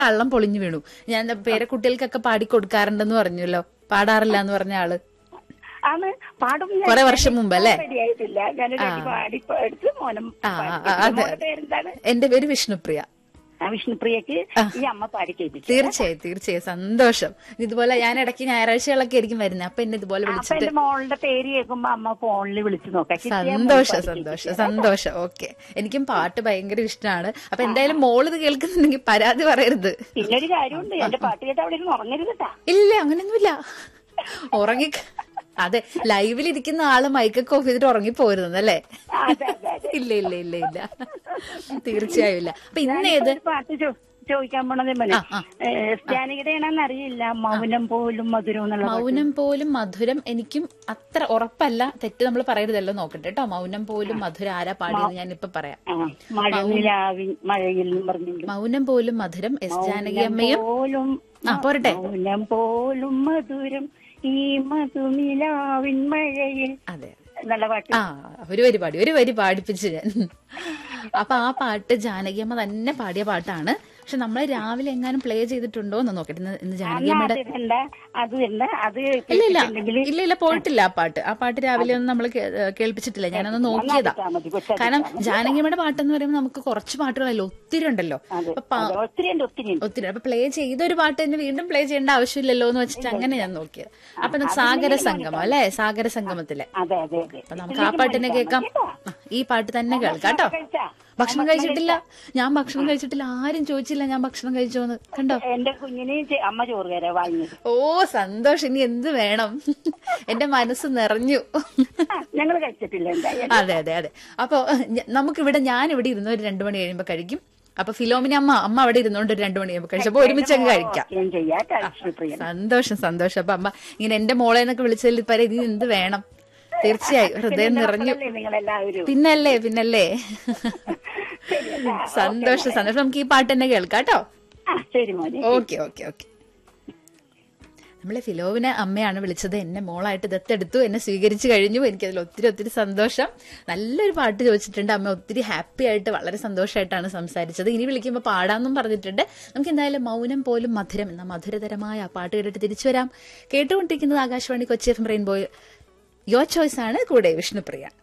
കള്ളം പൊളിഞ്ഞു വീണു ഞാൻ പേരെ കുട്ടികൾക്കൊക്കെ പാടി കൊടുക്കാറുണ്ടെന്ന് പറഞ്ഞല്ലോ പാടാറില്ല എന്ന് പറഞ്ഞ ആള് ആണ് പാടും ഞാൻ. കുറെ വർഷം മുമ്പ് അല്ലേ? റെഡിയായിട്ടില്ല ഞാൻ റെഡി പാടി എടുത്ത് മോനും ആ, ആ, പാടി. അതെ. മോളുടെ പേരെന്താണ് എന്റെ പേര് വിഷ്ണുപ്രിയ ആ വിഷ്ണുപ്രിയക്ക് ഈ അമ്മ പാടി കേൾപ്പിച്ചു തീർച്ചയായും തീർച്ചയായും സന്തോഷം ഇതുപോലെ ഞാൻ ഇടയ്ക്ക് ഞായറാഴ്ചകളൊക്കെ ആയിരിക്കും വരുന്നത് അപ്പൊ എന്നെ ഇതുപോലെ അപ്പൊ വിളിച്ചിട്ട് എന്റെ മോളുടെ പേര് കേൾക്കുമ്പോ അമ്മ ഫോണിൽ വിളിച്ചു നോക്കാം കിട്ടിയാ മോള് സന്തോഷം പാടി സന്തോഷം കേൾപ്പിച്ചു. സന്തോഷം ഓക്കെ എനിക്കും പാട്ട് ഭയങ്കര ഇഷ്ടമാണ് അപ്പൊ എന്തായാലും മോള് ഇത് കേൾക്കുന്നുണ്ടെങ്കിൽ പരാതി പറയരുത് പിന്നെ ഒരു കാര്യമുണ്ട് എന്റെ പാട്ട് കേട്ട് അവിടെ ഇരുന്ന് ഉറങ്ങരുത് കേട്ടാ ഇല്ല അങ്ങനെയൊന്നുമില്ല ഉറങ്ങി അതെ ലൈവിൽ ഇരിക്കുന്ന ആള് മൈക്കൊക്കെ ഓഫ് ചെയ്തിട്ട് ഉറങ്ങി പോരുന്നല്ലേ അതെ അതെ അതെ ഇല്ല ഇല്ല ഇല്ല ഇല്ല തീർച്ചയായും ഇല്ല അപ്പൊ ഇന്ന് ഏത് ഒരു പാട്ട് ചോ- ചോദിക്കാൻ പോണതേ മതി ആ, ആ. ക്രിസ്ത്യാനിയുടെയാണെന്ന് അറിയില്ല മൗനം പോലും മധുരം എന്നുള്ള പാട്ട്. മൗനം പോലും മധുരം എനിക്കും അത്ര ഉറപ്പല്ല തെറ്റ് നമ്മൾ പറയരുതല്ലോ നോക്കട്ടെ കേട്ടോ മൗനം പോലും മധുരം ആരാ പാടിയെന്ന് ഞാൻ ഇപ്പൊ പറയാം ആ, മഴനിലാവിൻ മഴയിൽ എന്നും പറഞ്ഞിട്ടുണ്ട് മൗനം പോലും മധുരം എസ് ജാനകി അമ്മയും പോലും ആ പോരട്ടെ മൗനം പോലും മധുരം ഈ മധുനിലാവിൻ മഴയിൽ അതെ നല്ല പാട്ട് ആ ഒരു വരി പാടി ഒരു വരി പാടിപ്പിച്ചു ഞാൻ അപ്പൊ ആ പാട്ട് ജാനകിയമ്മ തന്നെ പാടിയ പാട്ടാണ് പക്ഷെ നമ്മൾ രാവിലെ എങ്ങാനും പ്ലേ ചെയ്തിട്ടുണ്ടോ എന്ന് നോക്കട്ടെ ഇന്ന് ഇന്ന് അന്ന് ജാനകിയമ്മയുടെ അത് ഇടണ്ട അത് ഇടണ്ട അത് ഇല്ല ഇല്ല കേട്ടിട്ടുണ്ടെങ്കിൽ ഇല്ല ഇല്ല പോയിട്ടില്ല ആ പാട്ട് ആ പാട്ട് രാവിലെ ഒന്നും നമ്മൾ കേൾപ്പിച്ചിട്ടില്ല ഞാനൊന്ന് നോക്കിയതാ ഇട്ടാ മതി, കൊച്ചത് കാരണം ജാനകിയമ്മയുടെ പാട്ടെന്ന് പറയുമ്പോൾ നമുക്ക് കുറച്ച് പാട്ടുകളല്ലോ ഒത്തിരി ഉണ്ടല്ലോ അതെ അപ്പൊ പാ- അതെ, ഒത്തിരി ഉണ്ട് ഒത്തിരി ഉണ്ട് ഒത്തിരി അപ്പൊ പ്ലേ ചെയ്ത ഒരു പാട്ട് തന്നെ വീണ്ടും പ്ലേ ചെയ്യേണ്ട ആവശ്യമില്ലല്ലോ എന്ന് വെച്ചിട്ട് അങ്ങനെ ഞാൻ നോക്കിയത് അപ്പൊ നമുക്ക് സാഗര സംഗമം അല്ലെ സാഗര സംഗമത്തിലെ അതെ അതെ അതെ അപ്പൊ നമുക്ക് ആ പാട്ട് തന്നെ കേൾക്കാം ആ, ഈ പാട്ട് തന്നെ കേൾക്കാം കേട്ടോ കഴിച്ചാ? ഭക്ഷണം കഴിച്ചിട്ടില്ല ഞാൻ ഭക്ഷണം കഴിച്ചിട്ടില്ല ആരും ചോദിച്ചില്ല ഞാൻ ഭക്ഷണം കഴിച്ചോന്ന് കണ്ടോ എന്റെ കുഞ്ഞിന് ചെ- അമ്മ ചോറ് തരാ വാങ്ങിയത് ഓ സന്തോഷം ഇനി എന്ത് വേണം എന്റെ മനസ്സ് നിറഞ്ഞു ഞങ്ങൾ കഴിച്ചിട്ടില്ല എന്തായാലും അതെ അതെ അതെ അപ്പൊ ഞ- നമുക്കിവിടെ ഞാൻ ഇവിടെ ഇരുന്ന് ഒരു രണ്ടു മണി കഴിയുമ്പോ കഴിക്കും അപ്പൊ ഫിലോമിന അമ്മ അമ്മ അവിടെ ഇരുന്നോണ്ട് ഒരു രണ്ടു മണി കഴിയുമ്പോ കഴിച്ചു അപ്പൊ ഒരുമിച്ച് അങ്ങ് കഴിക്കാം ഞാൻ ചെയ്യാം വിഷ്ണുപ്രിയ സന്തോഷം സന്തോഷം അപ്പൊ അമ്മ ഇങ്ങനെ എന്റെ മോളെ എന്നൊക്കെ വിളിച്ചതിൽ പര ഇനി എന്ത് വേണം തീർച്ചയായും ഹൃദയം നിറഞ്ഞു നിങ്ങളെല്ലാവരും പിന്നല്ലേ പിന്നല്ലേ സന്തോഷം സന്തോഷം നമുക്ക് ഈ പാട്ട് തന്നെ കേൾക്കാം കേട്ടോ ആ ശരി മോനെ ഓക്കെ ഓക്കെ ഓക്കെ നമ്മളെ ഫിലോവിനെ അമ്മയാണ് വിളിച്ചത് എന്നെ മോളായിട്ട് ദത്തെടുത്തു എന്നെ സ്വീകരിച്ചു കഴിഞ്ഞു എനിക്കതിൽ ഒത്തിരി ഒത്തിരി സന്തോഷം നല്ലൊരു പാട്ട് ചോദിച്ചിട്ടുണ്ട് അമ്മ ഒത്തിരി ഹാപ്പി ആയിട്ട് വളരെ സന്തോഷമായിട്ടാണ് സംസാരിച്ചത് ഇനി വിളിക്കുമ്പോൾ പാടാമെന്നും പറഞ്ഞിട്ടുണ്ട് നമുക്ക് എന്തായാലും മൗനം പോലും മധുരം എന്ന മധുരതരമായ ആ പാട്ട് കേട്ടിട്ട് തിരിച്ചു വരാം കേട്ടുകൊണ്ടിരിക്കുന്നത് Akashvani Kochi F rainbow your choice ആണ് കൂടെ വിഷ്ണുപ്രിയ